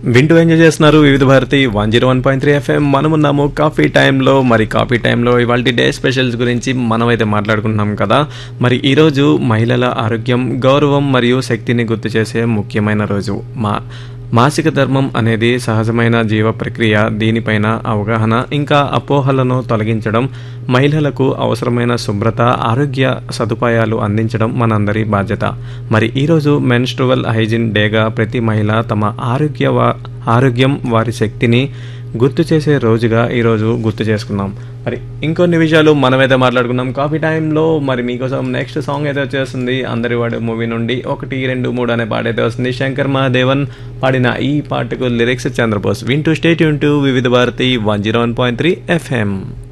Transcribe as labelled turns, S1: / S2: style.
S1: వింటూ ఎంజాయ్ చేస్తున్నారు Vividh Bharati one zero one point three FM మనమున్నాము కాఫీ టైంలో మరి కాఫీ టైంలో ఇవాళ డే స్పెషల్స్ గురించి మనమైతే మాట్లాడుకుంటున్నాం కదా మరి ఈరోజు మహిళల ఆరోగ్యం గౌరవం మరియు శక్తిని గుర్తు చేసే ముఖ్యమైన రోజు మా మాసిక ధర్మం అనేది సహజమైన జీవ ప్రక్రియ దీనిపైన అవగాహన ఇంకా అపోహలను తొలగించడం మహిళలకు అవసరమైన శుభ్రత ఆరోగ్య సదుపాయాలు అందించడం మనందరి బాధ్యత మరి ఈరోజు మెన్స్ట్రువల్ హైజీన్ డేగా ప్రతి మహిళ తమ ఆరోగ్య వా- ఆరోగ్యం వారి శక్తిని గుర్తు చేసే రోజుగా ఈరోజు గుర్తు చేసుకున్నాం మరి ఇంకొన్ని విషయాలు మనమైతే మాట్లాడుకున్నాం కాఫీ టైంలో మరి మీకోసం నెక్స్ట్ సాంగ్ అయితే వచ్చేస్తుంది అందరి వాడు మూవీ నుండి ఒకటి రెండు మూడు అనే పాట అయితే వస్తుంది శంకర్ మహాదేవన్ పాడిన ఈ పాటకు లిరిక్స్ చంద్రబోస్ వింటూ స్టేట్ యూన్ to Vividh Bharati one zero one point three FM